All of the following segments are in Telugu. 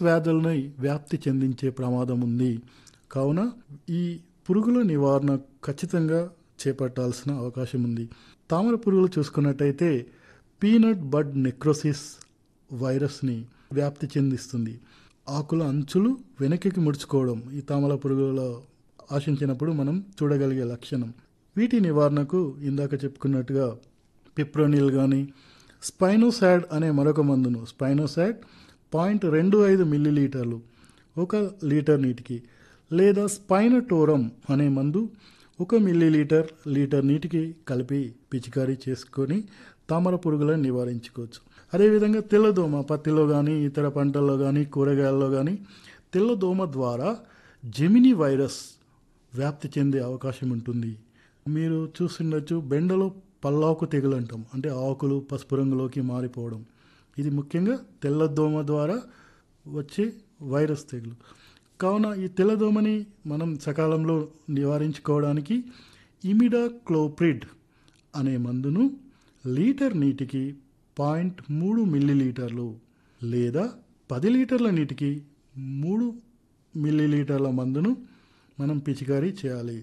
వ్యాధులని వ్యాప్తి చెందించే ప్రమాదం ఉంది కావున ఈ పురుగుల నివారణ ఖచ్చితంగా చేపట్టాల్సిన అవకాశం ఉంది తామర పురుగులు చూసుకున్నట్టయితే పీనట్ బడ్ నెక్రోసిస్ వైరస్ని వ్యాప్తి చెందిస్తుంది ఆకుల అంచులు వెనక్కి ముడుచుకోవడం ఈ తామర పురుగులలో ఆశించినప్పుడు మనం చూడగలిగే లక్షణం వీటి నివారణకు ఇందాక చెప్పుకున్నట్టుగా పిప్రోనిల్ కానీ స్పైనోసాడ్ అనే మరొక మందును స్పైనోసాడ్ పాయింట్ రెండు ఐదు మిల్లీలీటర్లు ఒక లీటర్ నీటికి లేదా స్పైనటోరం అనే మందు ఒక మిల్లీలీటర్ లీటర్ నీటికి కలిపి పిచికారీ చేసుకొని తామర పురుగులను నివారించుకోవచ్చు అదేవిధంగా తెల్లదోమ పత్తిలో కానీ ఇతర పంటల్లో కానీ కూరగాయల్లో కానీ తెల్లదోమ ద్వారా జెమిని వైరస్ వ్యాప్తి చెందే అవకాశం ఉంటుంది మీరు చూస్తుండొచ్చు బెండలో పల్లాకు తెగులు అంటాం అంటే ఆకులు పసుపు రంగులోకి మారిపోవడం ఇది ముఖ్యంగా తెల్లదోమ ద్వారా వచ్చే వైరస్ తెగులు కావున ఈ తెల్లదోమని మనం సకాలంలో నివారించుకోవడానికి ఇమిడా క్లోప్రిడ్ అనే మందును లీటర్ నీటికి పాయింట్ మూడు మిల్లీలీటర్లు లేదా పది లీటర్ల నీటికి మూడు మిల్లీలీటర్ల మందును మనం పిచికారీ చేయాలి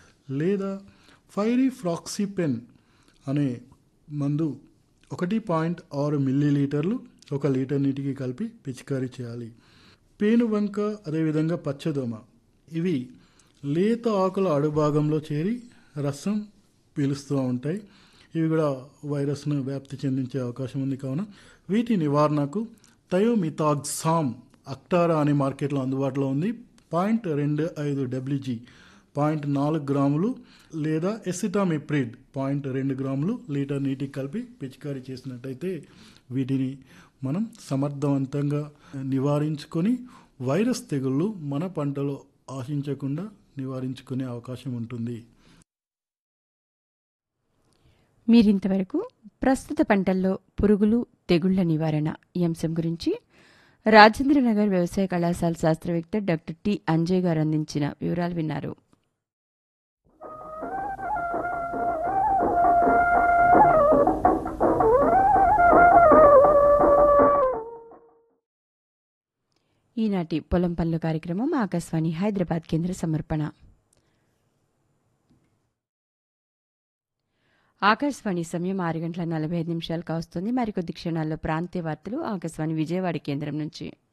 లేదా ఫైరీ ఫ్రాక్సిపెన్ అనే మందు ఒకటి పాయింట్ ఆరు మిల్లీలీటర్లు ఒక లీటర్ నీటికి కలిపి పిచికారీ చేయాలి పేనుబంక అదేవిధంగా పచ్చదోమ ఇవి లేత ఆకుల అడుభాగంలో చేరి రసం పీలుస్తూ ఉంటాయి ఇవి కూడా వైరస్ను వ్యాప్తి చెందించే అవకాశం ఉంది కావున వీటి నివారణకు థయోమితాగ్సామ్ అక్టారా అనే మార్కెట్లో అందుబాటులో ఉంది పాయింట్ రెండు ఐదు డబ్ల్యూజీ పాయింట్ నాలుగు గ్రాములు లేదా ఎసిటామిప్రిడ్ పాయింట్ రెండు గ్రాములు లీటర్ నీటికి కలిపి పిచికారీ చేసినట్టయితే వీటిని మనం సమర్థవంతంగా నివారించుకొని వైరస్ తెగుళ్ళు మన పంటలో ఆశించకుండా నివారించుకునే అవకాశం ఉంటుంది మీరింతవరకు ప్రస్తుత పంటల్లో పురుగులు తెగుళ్ల నివారణ ఈ అంశం గురించి రాజేంద్రనగర్ వ్యవసాయ కళాశాల శాస్త్రవేత్త డాక్టర్ టి అంజయ్ గారు అందించిన వివరాలు విన్నారు ఈనాటి పొలం పనులు కార్యక్రమం ఆకాశవాణి హైదరాబాద్ కేంద్ర సమర్పణ ఆకాశవాణి సమయం ఆరు గంటల నలభై ఐదు నిమిషాలు కావస్తుంది మరికొద్ది క్షణాల్లో ప్రాంతీయ వార్తలు ఆకాశవాణి విజయవాడ కేంద్రం నుంచి